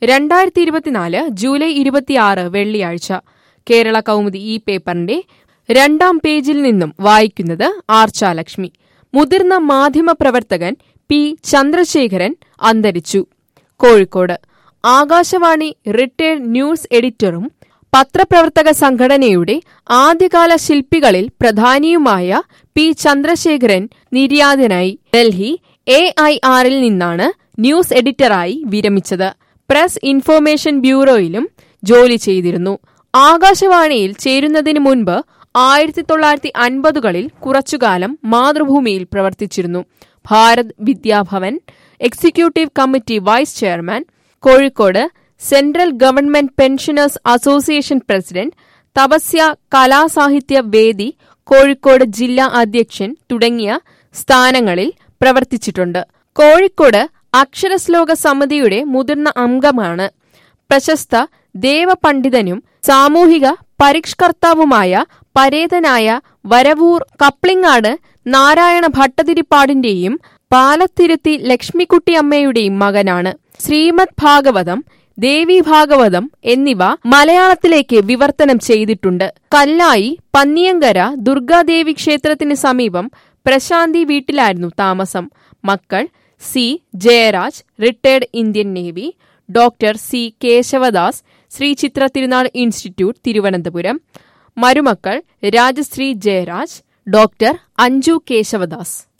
രണ്ടായിരത്തി ഇരുപത്തിനാല് ജൂലൈ ഇരുപത്തിയാറ് വെള്ളിയാഴ്ച കേരള കൗമുദി ഈ പേപ്പറിന്റെ രണ്ടാം പേജിൽ നിന്നും വായിക്കുന്നത് ആർച്ചാലക്ഷ്മി മുതിർന്ന മാധ്യമപ്രവർത്തകൻ പി ചന്ദ്രശേഖരൻ അന്തരിച്ചു കോഴിക്കോട് ആകാശവാണി റിട്ടയർഡ് ന്യൂസ് എഡിറ്ററും പത്രപ്രവർത്തക സംഘടനയുടെ ആദ്യകാല ശില്പികളിൽ പ്രധാനിയുമായ പി ചന്ദ്രശേഖരൻ നിര്യാതനായി ഡൽഹി എ ഐ ആറിൽ നിന്നാണ് ന്യൂസ് എഡിറ്ററായി വിരമിച്ചത് പ്രസ് ഇൻഫർമേഷൻ ബ്യൂറോയിലും ജോലി ചെയ്തിരുന്നു ആകാശവാണിയിൽ ചേരുന്നതിന് മുൻപ് ആയിരത്തി തൊള്ളായിരത്തി അൻപതുകളിൽ കുറച്ചുകാലം മാതൃഭൂമിയിൽ പ്രവർത്തിച്ചിരുന്നു Bharat Vidyabhavan executive committee vice chairman Kozhikode central government pensioners association president Tapasya Kalasahithya Vedi Kozhikode ജില്ലാ അധ്യക്ഷൻ തുടങ്ങിയ സ്ഥാനങ്ങളിൽ പ്രവർത്തിച്ചിട്ടുണ്ട് കോഴിക്കോട് അക്ഷരശ്ലോക സമിതിയുടെ മുതിർന്ന അംഗമാണ് പ്രശസ്ത ദേവപണ്ഡിതനും സാമൂഹിക പരിഷ്കർത്താവുമായ പരേതനായ വരവൂർ കപ്ലിങ്ങാട് നാരായണ ഭട്ടതിരിപ്പാടിന്റെയും പാലത്തിരുത്തി ലക്ഷ്മിക്കുട്ടിയമ്മയുടെയും മകനാണ് ശ്രീമദ് ഭാഗവതം ദേവി ഭാഗവതം എന്നിവ മലയാളത്തിലേക്ക് വിവർത്തനം ചെയ്തിട്ടുണ്ട് കല്ലായി പന്നിയങ്കര ദുർഗാദേവി ക്ഷേത്രത്തിന് സമീപം പ്രശാന്തി വീട്ടിലായിരുന്നു താമസം മക്കൾ C Jayaraj retired Indian navy doctor C Keshavdas Sree Chitra Thirunal institute Thiruvananthapuram മരുമക്കൾ രാജശ്രീ ജയരാജ് ഡോക്ടർ അഞ്ജു കേശവദാസ്